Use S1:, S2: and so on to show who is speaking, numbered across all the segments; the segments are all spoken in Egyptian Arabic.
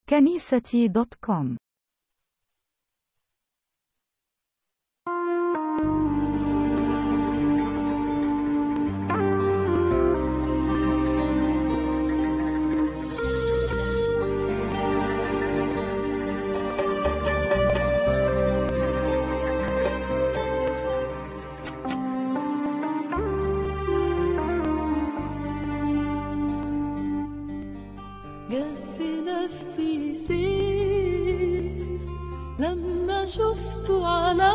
S1: كنيستي دوت كوم
S2: جاز في نفسي سير لما شفته على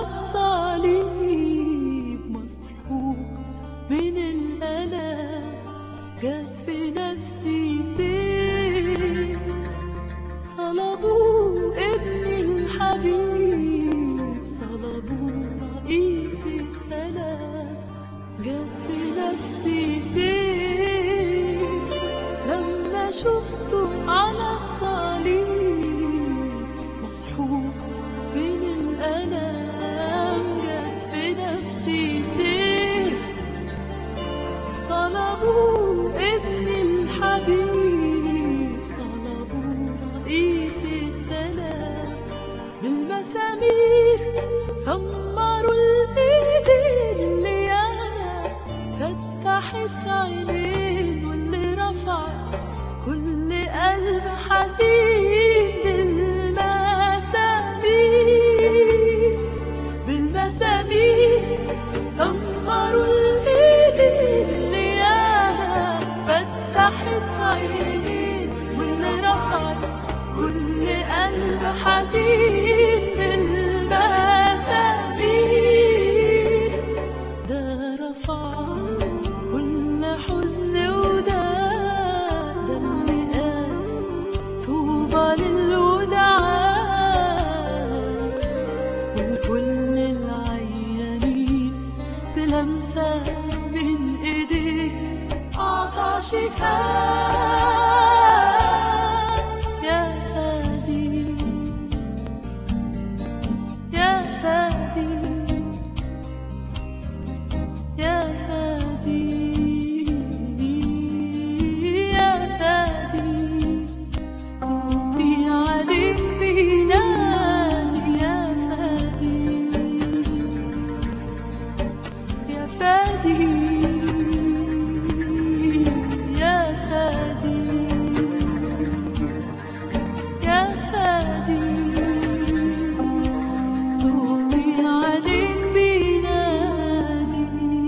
S2: الصليب مسحوق من الألم جاز في نفسي سير صلبوا ابن الحبيب صلبوا رئيس السلام جاز في نفسي سير لما شفته على الصليب مسحوق من الألم جاز في نفسي سيف صلبوا ابن الحبيب صلبوا رئيس السلام بالمسامير سمروا الايدين اللي انا فتحت عينين واللي رفع كل قلب حزين بالمسامير بالمسامير سمروا الايدين اللي انا فتحت عينين واللي رفع كل قلب حزين بالمسامير ده رفع كل حزن وده ده اللي قال طوبى للودعاء ولكل العيانين بلمسة من ايديك أعطى شفاء يا فادي يا فادي يا فادي يا فادي صوتي عليك بينادي يا فادي يا فادي يا فادي يا فادي صوتي عليك بينادي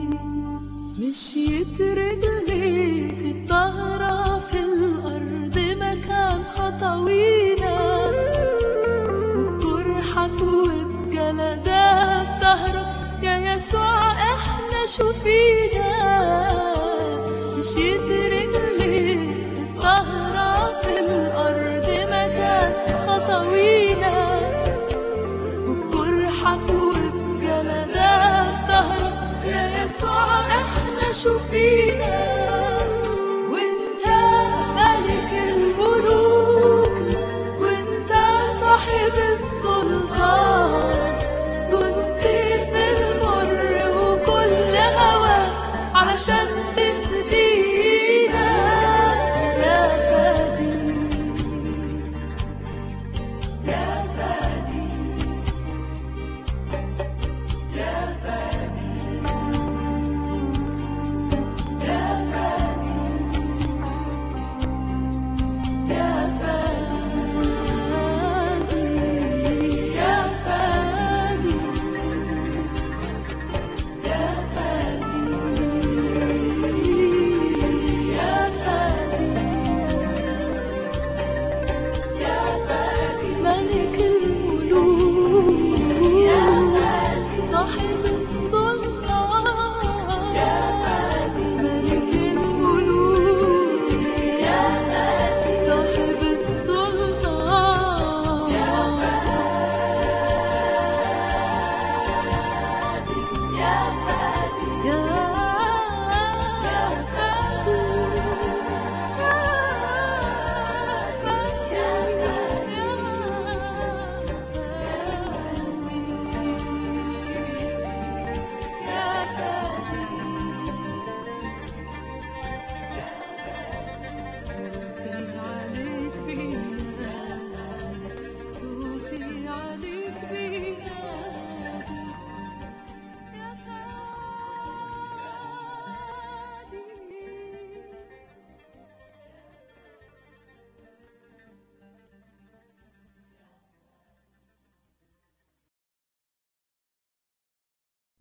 S2: مشيت رجليك الطاهرة في الأرض مكان خطوينا وبجرحك وبجلدات ظهرك يا يسوع احنا شوفينا مشيت رجليك الطاهرة في الأرض مكان خطوينا وبجرحك وبجلدات ظهرك يا يسوع احنا شوفينا وانت ملك الملوك وانت صاحب السلطان جزت في المر وكل هوى علشان تفدينا يا فادي يا فادي يا فادي يا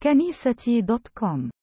S1: كنيستي دوت كوم